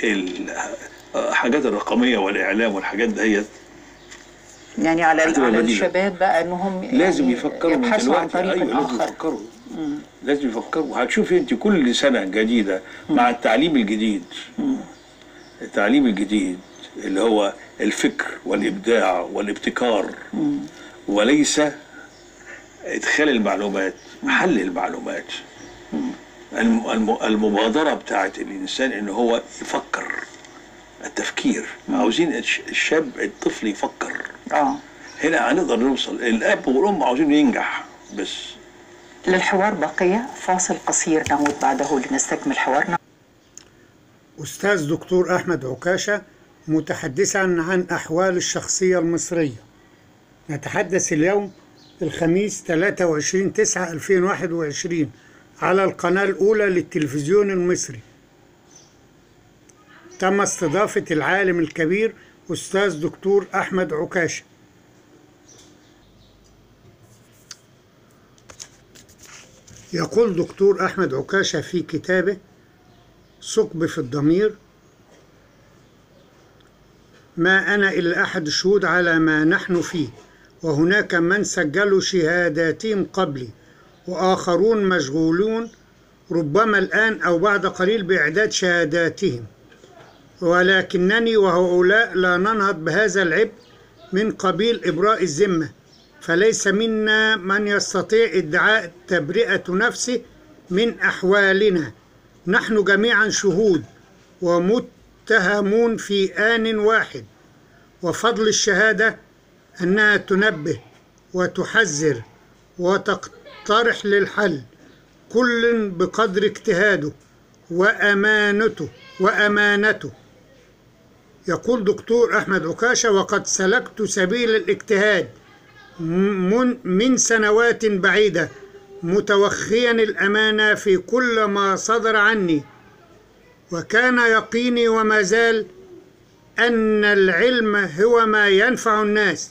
الحاجات الرقميه والاعلام والحاجات دهيت يعني على هتبقى على بديلة. الشباب بقى انهم لازم يعني يفكروا من يبحثوا عن دلوقتي طريق ايوه لازم اخر يفكروا لازم يفكروا هتشوفي انت كل سنه جديده مع التعليم الجديد التعليم الجديد اللي هو الفكر والابداع والابتكار وليس ادخال المعلومات محل المعلومات الم- الم- المبادره بتاعت الانسان ان هو يفكر التفكير عاوزين الش- الشاب الطفل يفكر اه هنا هنقدر نوصل الاب والام عاوزين ينجح بس للحوار بقية فاصل قصير نعود بعده لنستكمل حوارنا أستاذ دكتور أحمد عكاشة متحدثا عن أحوال الشخصية المصرية نتحدث اليوم الخميس 23 9 2021 على القناة الأولى للتلفزيون المصري تم استضافة العالم الكبير أستاذ دكتور أحمد عكاشة يقول دكتور أحمد عكاشة في كتابه ثقب في الضمير ما أنا إلا أحد الشهود على ما نحن فيه وهناك من سجلوا شهاداتهم قبلي وآخرون مشغولون ربما الآن أو بعد قليل بإعداد شهاداتهم ولكنني وهؤلاء لا ننهض بهذا العبء من قبيل إبراء الذمة فليس منا من يستطيع ادعاء تبرئة نفسه من أحوالنا نحن جميعا شهود ومتهمون في آن واحد وفضل الشهادة أنها تنبه وتحذر وتقترح للحل كل بقدر اجتهاده وأمانته وأمانته يقول دكتور أحمد عكاشة وقد سلكت سبيل الاجتهاد من, من سنوات بعيدة متوخيا الأمانة في كل ما صدر عني وكان يقيني وما زال أن العلم هو ما ينفع الناس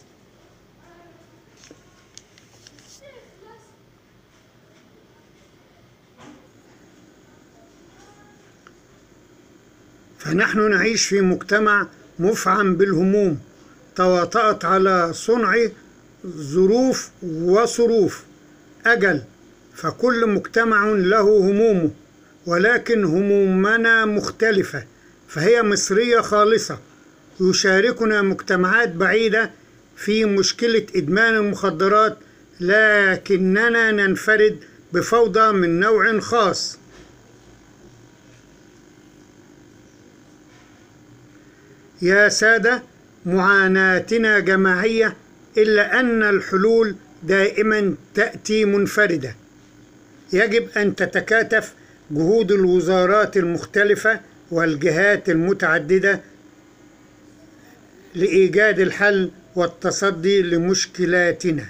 فنحن نعيش في مجتمع مفعم بالهموم تواطأت على صنع ظروف وصروف أجل فكل مجتمع له همومه ولكن همومنا مختلفة فهي مصرية خالصة يشاركنا مجتمعات بعيدة في مشكلة إدمان المخدرات لكننا ننفرد بفوضى من نوع خاص يا سادة معاناتنا جماعية إلا أن الحلول دائما تأتي منفردة يجب أن تتكاتف جهود الوزارات المختلفة والجهات المتعددة لإيجاد الحل والتصدي لمشكلاتنا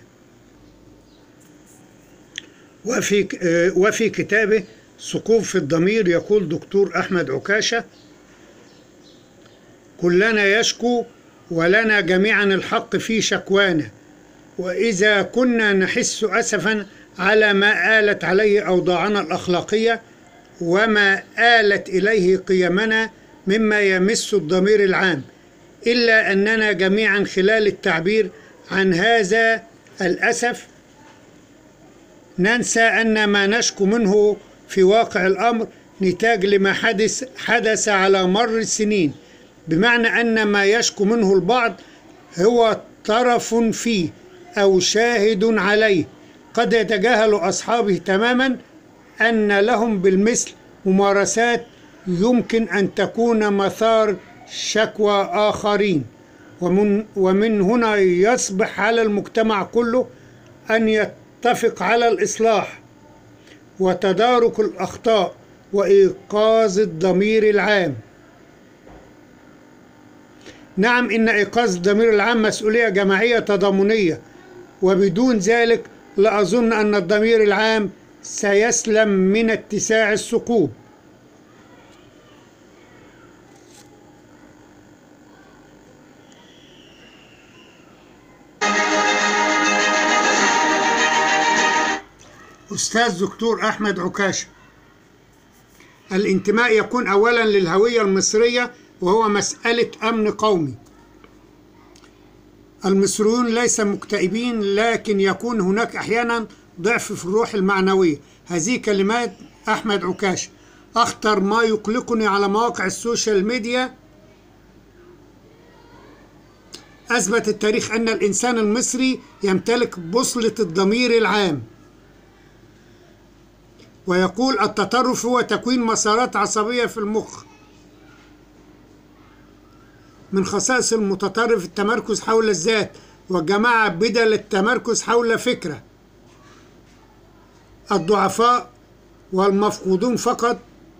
وفي وفي كتابه ثقوب في الضمير يقول دكتور أحمد عكاشة كلنا يشكو ولنا جميعا الحق في شكوانا وإذا كنا نحس أسفا على ما آلت عليه أوضاعنا الأخلاقية وما آلت إليه قيمنا مما يمس الضمير العام إلا أننا جميعا خلال التعبير عن هذا الأسف ننسى أن ما نشكو منه في واقع الأمر نتاج لما حدث حدث على مر السنين بمعنى أن ما يشكو منه البعض هو طرف فيه أو شاهد عليه قد يتجاهل أصحابه تماما أن لهم بالمثل ممارسات يمكن أن تكون مثار شكوى آخرين ومن, ومن هنا يصبح على المجتمع كله أن يتفق على الإصلاح وتدارك الأخطاء وإيقاظ الضمير العام نعم إن إيقاظ الضمير العام مسؤولية جماعية تضامنية وبدون ذلك لا أظن أن الضمير العام سيسلم من اتساع الثقوب أستاذ دكتور أحمد عكاشة الانتماء يكون أولا للهوية المصرية وهو مسألة أمن قومي المصريون ليس مكتئبين لكن يكون هناك أحيانا ضعف في الروح المعنوية هذه كلمات أحمد عكاش أخطر ما يقلقني على مواقع السوشيال ميديا أثبت التاريخ أن الإنسان المصري يمتلك بوصلة الضمير العام ويقول التطرف هو تكوين مسارات عصبية في المخ من خصائص المتطرف التمركز حول الذات والجماعة بدل التمركز حول فكرة الضعفاء والمفقودون فقط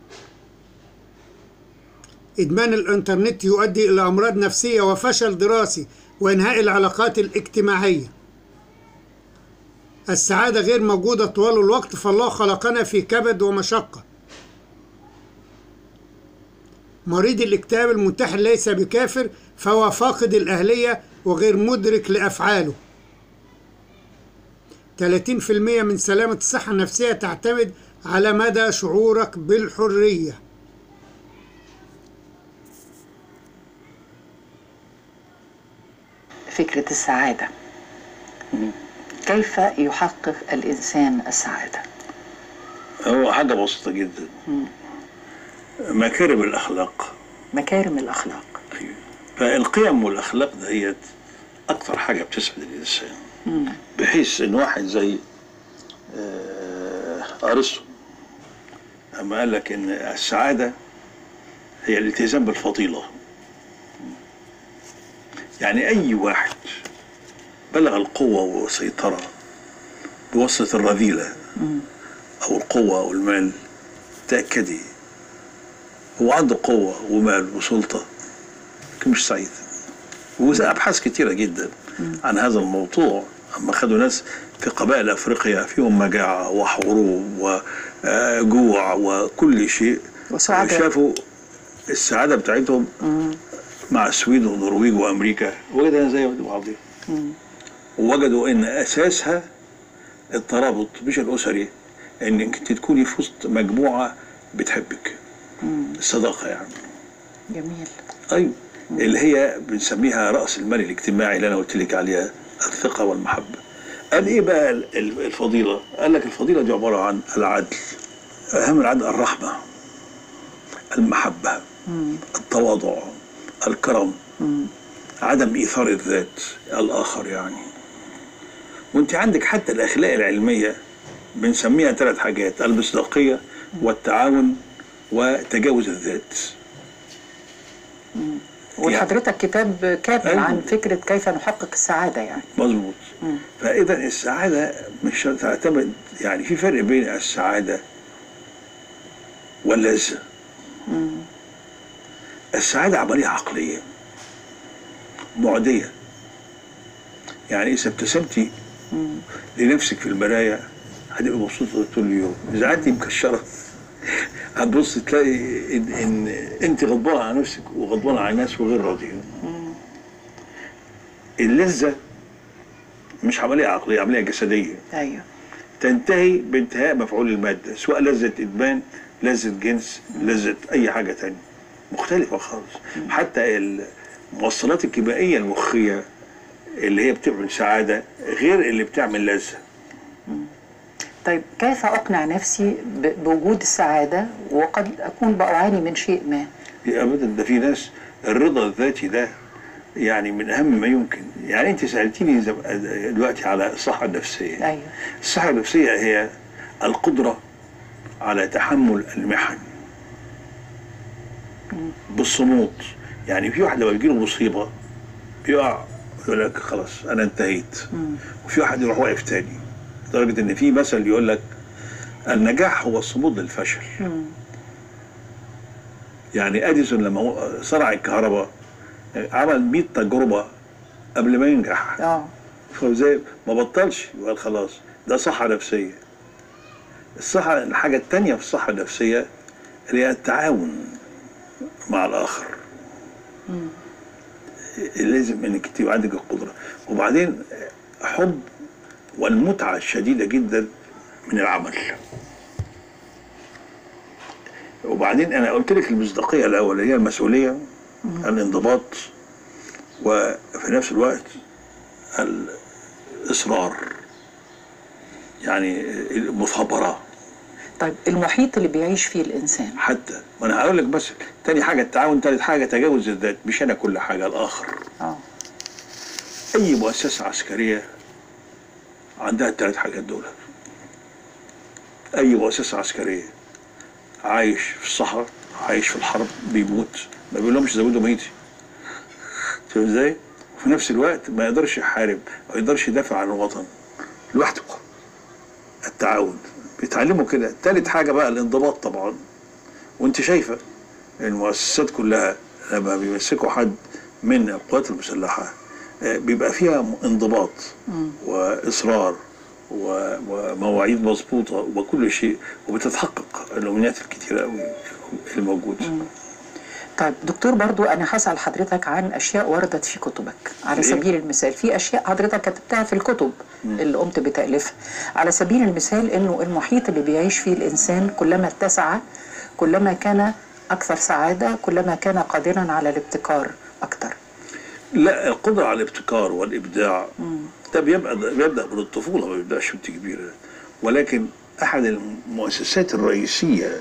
إدمان الإنترنت يؤدي إلى أمراض نفسية وفشل دراسي وإنهاء العلاقات الاجتماعية السعادة غير موجودة طوال الوقت فالله خلقنا في كبد ومشقة مريض الاكتئاب المنتحر ليس بكافر فهو فاقد الأهلية وغير مدرك لأفعاله 30% من سلامة الصحة النفسية تعتمد على مدى شعورك بالحرية فكرة السعادة كيف يحقق الإنسان السعادة؟ هو حاجة بسيطة جدا مكارم الأخلاق مكارم الأخلاق أيوة. فالقيم والأخلاق دهيت أكثر حاجة بتسعد الإنسان بحيث إن واحد زي آه، أرسطو أما قال لك إن السعادة هي الالتزام بالفضيلة يعني أي واحد بلغ القوة والسيطرة بواسطة الرذيلة أو القوة أو المال تأكدي هو عنده قوة ومال وسلطة لكن مش سعيد وأبحاث كتيرة جدا عن هذا الموضوع أما خدوا ناس في قبائل أفريقيا فيهم مجاعة وحروب وجوع وكل شيء وسعداء. شافوا السعادة بتاعتهم مع السويد والنرويج وأمريكا وجدها زي بعضها ووجدوا ان اساسها الترابط مش الاسري انك انت تكوني في وسط مجموعه بتحبك الصداقه يعني جميل ايوه اللي هي بنسميها راس المال الاجتماعي اللي انا قلت لك عليها الثقه والمحبه قال ايه بقى ال- ال- الفضيله قال لك الفضيله دي عباره عن العدل اهم العدل الرحمه المحبه التواضع الكرم عدم ايثار الذات الاخر يعني وانت عندك حتى الاخلاق العلميه بنسميها ثلاث حاجات المصداقيه والتعاون وتجاوز الذات وحضرتك كتاب كامل أيوة. عن فكرة كيف نحقق السعادة يعني مظبوط فاذا السعاده مش تعتمد يعني في فرق بين السعاده واللذه السعاده عمليه عقليه معديه يعني اذا ابتسمتي لنفسك في المرايه هتبقى مبسوطه طول اليوم اذا قعدتي مكشره هتبص تلاقي ان, إن انت غضبانه على نفسك وغضبانه على الناس وغير راضيه اللذه مش عمليه عقليه عمليه جسديه أيوه تنتهي بانتهاء مفعول المادة سواء لذة إدمان لذة جنس لذة أي حاجة تانية مختلفة خالص حتى الموصلات الكيميائية المخية اللي هي بتعمل سعادة غير اللي بتعمل لذة طيب كيف أقنع نفسي ب- بوجود السعادة وقد أكون بأعاني من شيء ما أبدا ده في ناس الرضا الذاتي ده يعني من أهم ما يمكن يعني أنت سألتيني زم- دلوقتي على الصحة النفسية أيوه الصحة النفسية هي القدرة على تحمل المحن بالصمود يعني في واحد لما بيجيله مصيبة بيقع يقول لك خلاص أنا انتهيت وفي واحد يروح واقف تاني لدرجة إن في مثل يقول لك النجاح هو الصمود للفشل يعني أديسون لما هو صنع الكهرباء عمل 100 تجربة قبل ما ينجح اه فزي ما بطلش يقول خلاص ده صحة نفسية الصحة الحاجة التانية في الصحة النفسية اللي هي التعاون مع الآخر لازم انك تبقى عندك القدرة وبعدين حب والمتعة الشديدة جدا من العمل وبعدين انا قلت لك المصداقيه الاول هي المسؤوليه الانضباط وفي نفس الوقت الاصرار يعني المثابره طيب المحيط اللي بيعيش فيه الانسان حتى ما انا هقول لك بس تاني حاجه التعاون تالت حاجه تجاوز الذات مش انا كل حاجه الاخر اه اي مؤسسه عسكريه عندها الثلاث حاجات دول اي مؤسسه عسكريه عايش في الصحراء عايش في الحرب بيموت ما بيقولهمش زودوا ميتي فاهم ازاي؟ وفي نفس الوقت ما يقدرش يحارب او يقدرش يدافع عن الوطن لوحده التعاون بيتعلموا كده تالت حاجه بقى الانضباط طبعا وانت شايفه المؤسسات كلها لما بيمسكوا حد من القوات المسلحه آه، بيبقى فيها انضباط واصرار و- ومواعيد مظبوطه وكل شيء وبتتحقق الامنيات الكتيره قوي الموجوده طيب دكتور برضو انا هسال حضرتك عن اشياء وردت في كتبك على إيه؟ سبيل المثال في اشياء حضرتك كتبتها في الكتب اللي قمت بتاليفها على سبيل المثال انه المحيط اللي بيعيش فيه الانسان كلما اتسع كلما كان اكثر سعاده كلما كان قادرا على الابتكار اكثر لا القدره على الابتكار والابداع ده بيبقى بيبدا من الطفوله ما بيبداش وانت كبيره ولكن احد المؤسسات الرئيسيه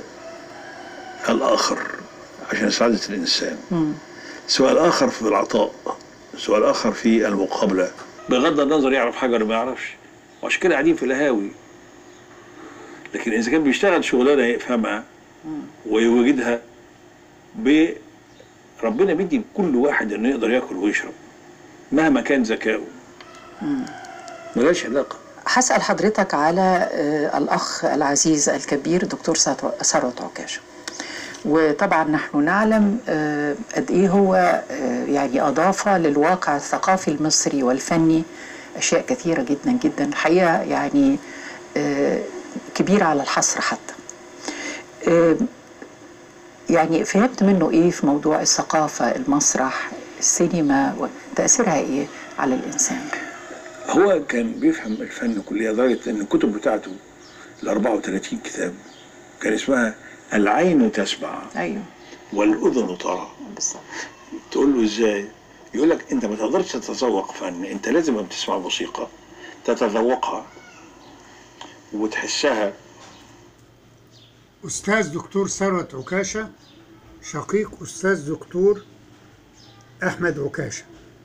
الاخر عشان سعاده الانسان سواء الاخر في العطاء سواء الاخر في المقابله بغض النظر يعرف حاجه ولا ما يعرفش وعشان كده قاعدين في القهاوي لكن اذا كان بيشتغل شغلانه يفهمها ويوجدها ب ربنا بيدي لكل واحد انه يقدر ياكل ويشرب مهما كان ذكائه ملهاش علاقه هسال حضرتك على آه، الاخ العزيز الكبير دكتور ثروت- ثروت عكاشه وطبعا نحن نعلم آه، قد ايه هو آه، يعني اضاف للواقع الثقافي المصري والفني اشياء كثيره جدا جدا الحقيقه يعني آه، كبيره على الحصر حتى آه، يعني فهمت منه ايه في موضوع الثقافه المسرح السينما وتاثيرها ايه على الانسان هو كان بيفهم الفن كلية لدرجة ان الكتب بتاعته ال 34 كتاب كان اسمها العين تسمع ايوه والاذن ترى بالظبط تقول له ازاي يقول لك انت ما تقدرش تتذوق فن انت لازم لما تسمع موسيقى تتذوقها وتحسها أستاذ دكتور ثروت عكاشة شقيق أستاذ دكتور أحمد عكاشة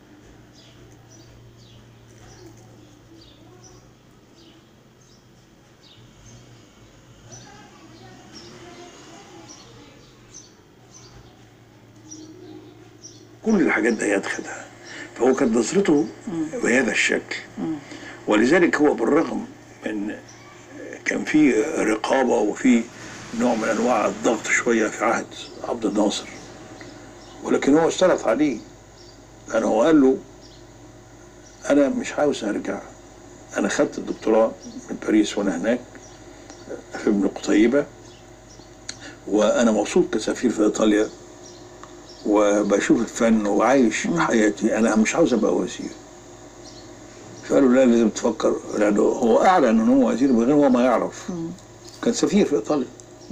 كل الحاجات دي يدخلها فهو كانت نظرته بهذا الشكل ولذلك هو بالرغم من كان في رقابة وفي نوع من أنواع الضغط شوية في عهد عبد الناصر ولكن هو اشترط عليه لأنه هو قال له أنا مش عاوز أرجع أنا خدت الدكتوراه من باريس وأنا هناك في ابن قتيبة وأنا مبسوط كسفير في إيطاليا وبشوف الفن وعايش حياتي انا مش عاوز ابقى وزير فقالوا لا لازم تفكر لانه هو اعلن ان هو وزير من غير هو ما يعرف كان سفير في ايطاليا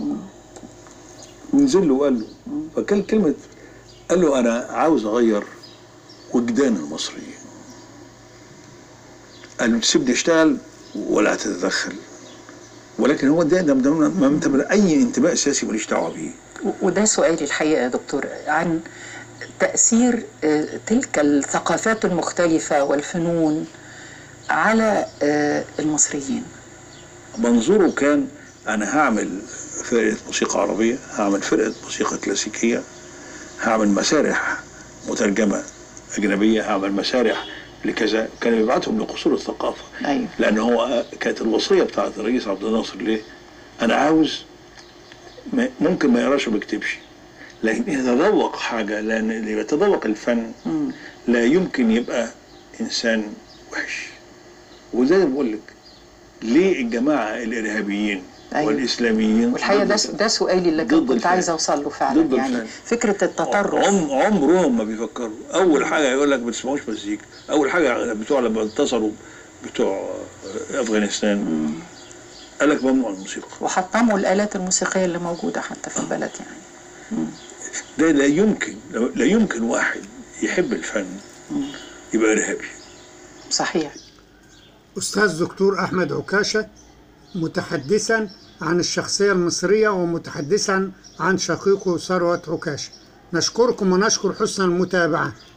ونزل له وقال له فكان كلمه قال له انا عاوز اغير وجدان المصريين قال له تسيبني اشتغل ولا تتدخل ولكن هو ده ده ده- ما انتبه اي انتماء سياسي ماليش دعوه بيه و- وده سؤالي الحقيقة يا دكتور عن تأثير آه، تلك الثقافات المختلفة والفنون على آه، المصريين منظوره كان انا هعمل فرقه موسيقى عربيه هعمل فرقه موسيقى كلاسيكيه هعمل مسارح مترجمه اجنبيه هعمل مسارح لكذا كان بيبعتهم لقصور الثقافه أيوة. لان هو كانت الوصيه بتاعت الرئيس عبد الناصر ليه انا عاوز ما- ممكن ما يقراش وما يكتبش لكن يتذوق حاجه لان اللي يتذوق الفن لا يمكن يبقى انسان وحش وزي ما بقول لك ليه الجماعه الارهابيين أيوة. والاسلاميين والحقيقة ده ضد- س- ده سؤالي اللي ضد كنت الفن. عايزة أوصل له فعلا ضد يعني الفن. فكرة التطرف عم عمرهم ما بيفكروا اول حاجه يقول لك ما تسمعوش مزيكا اول حاجه بتوع لما انتصروا بتوع افغانستان قال لك ممنوع الموسيقى وحطموا الآلات الموسيقية اللي موجودة حتى في البلد يعني ده لا يمكن لا يمكن واحد يحب الفن يبقى ارهابي صحيح أستاذ دكتور أحمد عكاشة متحدثا عن الشخصية المصرية ومتحدثا عن شقيقه ثروت عكاشة نشكركم ونشكر حسن المتابعة